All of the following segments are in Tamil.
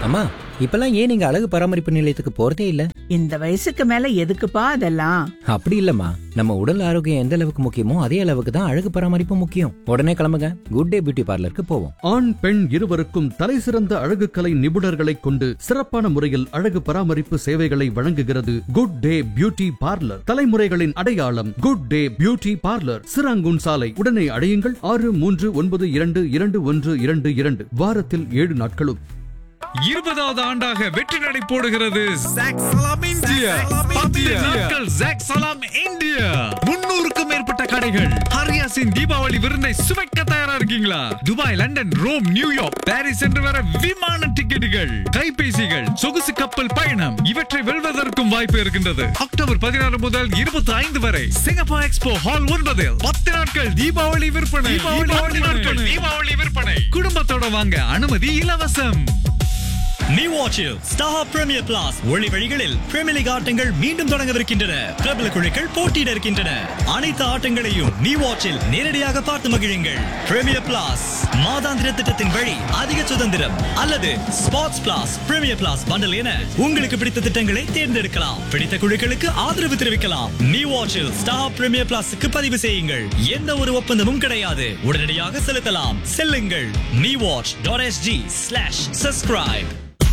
அம்மா இப்பெல்லாம் ஏன் நீங்க அழகு பராமரிப்பு நிலையத்துக்கு போறதே இல்ல இந்த வயசுக்கு மேல எதுக்குப்பா அதெல்லாம் அப்படி இல்லம்மா நம்ம உடல் ஆரோக்கியம் எந்த அளவுக்கு முக்கியமோ அதே அளவுக்கு தான் அழகு பராமரிப்பு முக்கியம் உடனே கிளம்புங்க குட் டே பியூட்டி பார்லருக்கு போவோம் ஆண் பெண் இருவருக்கும் தலைசிறந்த அழகுக்கலை நிபுணர்களைக் கொண்டு சிறப்பான முறையில் அழகு பராமரிப்பு சேவைகளை வழங்குகிறது குட் டே பியூட்டி பார்லர் தலைமுறைகளின் அடையாளம் good day beauty parlour Serangoon சாலை உடனே அடையுங்கள் ஆறு மூன்று ஒன்பது இரண்டு இரண்டு ஒன்று இரண்டு இரண்டு வாரத்தில் ஏழு நாட்களும் இருபதாவது ஆண்டாக வெற்றி நடை போடுகிறது ஜாக் சலாம் இந்தியா பத்து நாட்கள் ஜாக் சலாம் இந்தியா முன்னூறுக்கும் மேற்பட்ட கடைகள் ஹரியாசின் தீபாவளி விருந்தை சுவைக்க தயாரா இருக்கீங்களா Dubai London Rome New York Paris என்று வர விமான டிக்கெட்டுகள் கைபேசிகள் சொகுசு கப்பல் பயணம் இவற்றை வெல்வதற்கும் வாய்ப்பு இருக்கின்றது அக்டோபர் பதினாறு முதல் இருபத்தி ஐந்து வரை சிங்கப்பூர் எக்ஸ்போ ஹால் ஒன்பதில் பத்து நாட்கள் தீபாவளி விற்பனை தீபாவளி நாட்கள் தீபாவளி விற்பனை குடும்பத்தோட வாங்க அனுமதி இலவசம் நீ வாட்சில் ஸ்டார் பிரீமியர் பிளாஸ் ஒளி வழிகளில் பிரீமியர் லீக் ஆட்டங்கள் மீண்டும் தொடங்கவிருக்கின்றன பிரபல குழுக்கள் போட்டியிட இருக்கின்றன அனைத்து ஆட்டங்களையும் நீ வாட்சில் நேரடியாக பார்த்து மகிழுங்கள் பிரீமியர் பிளாஸ் மாதாந்திர திட்டத்தின் வழி அதிக சுதந்திரம் அல்லது sports plus premier plus bundle என உங்களுக்கு பிடித்த திட்டங்களை தேர்ந்தெடுக்கலாம் பிடித்த குழுக்களுக்கு ஆதரவு தெரிவிக்கலாம் நீ வாட்சில் ஸ்டார் பிரீமியர் பிளாஸுக்கு பதிவு செய்யுங்கள் எந்த ஒரு ஒப்பந்தமும் கிடையாது உடனடியாக செலுத்தலாம் செல்லுங்கள் நீ watch dot SG slash subscribe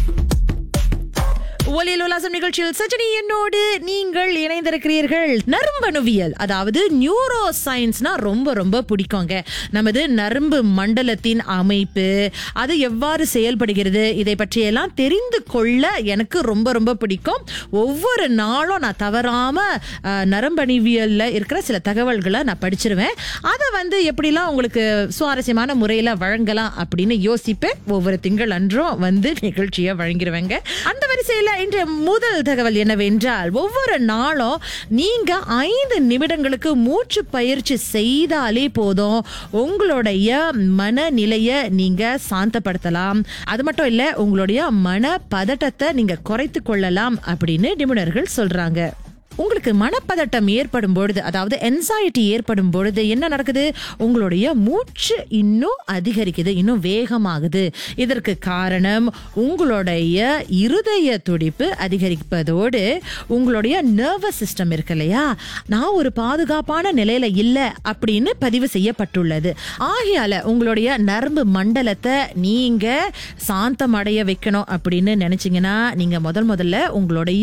ஒலியல் உலாசம் நிகழ்ச்சியில் சஜினி என்னோடு நீங்கள் இணைந்திருக்கிறீர்கள் நரம்பணுவியல் அதாவது நியூரோ சயின்ஸ்னா ரொம்ப ரொம்ப பிடிக்குங்க நமது நரம்பு மண்டலத்தின் அமைப்பு அது எவ்வாறு செயல்படுகிறது இதை பற்றியெல்லாம் தெரிந்து கொள்ள எனக்கு ரொம்ப ரொம்ப பிடிக்கும் ஒவ்வொரு நாளும் நான் தவறாம அஹ், நரம்பணுவியல்ல இருக்கிற சில தகவல்களை நான் படிச்சிருவேன் அதை வந்து எப்படிலாம் உங்களுக்கு சுவாரஸ்யமான முறையில் வழங்கலாம் அப்படின்னு யோசிப்பேன் ஒவ்வொரு திங்கள் அன்றும் வந்து நிகழ்ச்சியை வழங்கிடுவேங்க அந்த வரிசையில் இன்றைய முதல் தகவல் என்னவென்றால் ஒவ்வொரு நாளும் நீங்க ஐந்து நிமிடங்களுக்கு மூச்சு பயிற்சி செய்தாலே போதும் உங்களுடைய மனநிலையை நீங்க சாந்தப்படுத்தலாம் அது மட்டும் இல்ல உங்களுடைய மன பதட்டத்தை நீங்க குறைத்து கொள்ளலாம் அப்படின்னு நிபுணர்கள் சொல்றாங்க உங்களுக்கு மனப்பதட்டம் ஏற்படும் பொழுது அதாவது என்சைட்டி ஏற்படும் பொழுது என்ன நடக்குது உங்களுடைய மூச்சு இன்னும் அதிகரிக்குது இன்னும் வேகமாகுது இதற்கு காரணம் உங்களுடைய இருதய துடிப்பு அதிகரிப்பதோடு உங்களுடைய நர்வஸ் சிஸ்டம் இருக்கு இல்லையா நான் ஒரு பாதுகாப்பான நிலையில இல்லை அப்படின்னு பதிவு செய்யப்பட்டுள்ளது ஆகையால உங்களுடைய நரம்பு மண்டலத்தை நீங்க சாந்தம் அடைய வைக்கணும் அப்படின்னு நினைச்சீங்கன்னா நீங்க முதல் முதல்ல உங்களுடைய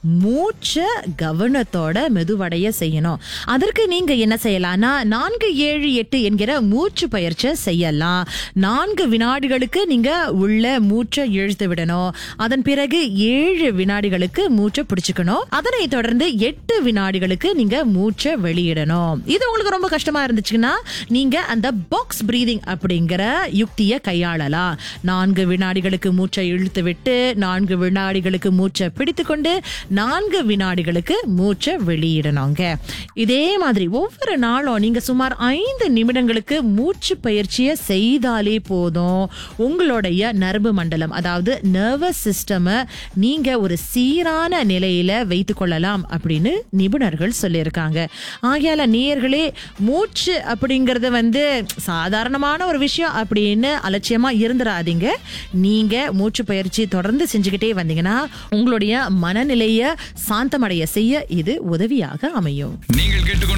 மூச்சை கவனத்தோட மெதுவடைய செய்யணும் அதற்கு நீங்க என்ன செய்யலாம்னா நான்கு ஏழு எட்டு என்கிற மூச்சு பயிற்சி செய்யலாம் நான்கு வினாடிகளுக்கு நீங்க உள்ள மூச்சை இழுத்து விடணும் அதன் பிறகு ஏழு வினாடிகளுக்கு மூச்சை பிடிச்சுக்கணும் அதனை தொடர்ந்து எட்டு வினாடிகளுக்கு நீங்க மூச்சை வெளியிடணும் இது உங்களுக்கு ரொம்ப கஷ்டமா இருந்துச்சுன்னா நீங்க அந்த பாக்ஸ் பிரீதிங் அப்படிங்கிற யுக்தியை கையாளலாம் நான்கு வினாடிகளுக்கு மூச்சை இழுத்து விட்டு நான்கு வினாடிகளுக்கு மூச்சை பிடித்துக்கொண்டு நான்கு வினாடிகளுக்கு மூச்சை வெளியிடணுங்க இதே மாதிரி ஒவ்வொரு நாளும் நீங்க சுமார் ஐந்து நிமிடங்களுக்கு மூச்சு பயிற்சியை செய்தாலே போதும் உங்களுடைய நரம்பு மண்டலம் அதாவது நர்வஸ் சிஸ்டமை நீங்க ஒரு சீரான நிலையில வைத்துக் கொள்ளலாம் அப்படின்னு நிபுணர்கள் சொல்லியிருக்காங்க ஆகையால நேயர்களே மூச்சு அப்படிங்கறது வந்து சாதாரணமான ஒரு விஷயம் அப்படின்னு அலட்சியமா இருந்துடாதீங்க நீங்க மூச்சு பயிற்சி தொடர்ந்து செஞ்சுக்கிட்டே வந்தீங்கன்னா உங்களுடைய மனநிலைய சாந்தமடைய செய்ய இது உதவியாக அமையும் நீங்கள் கேட்டுக்கொண்டு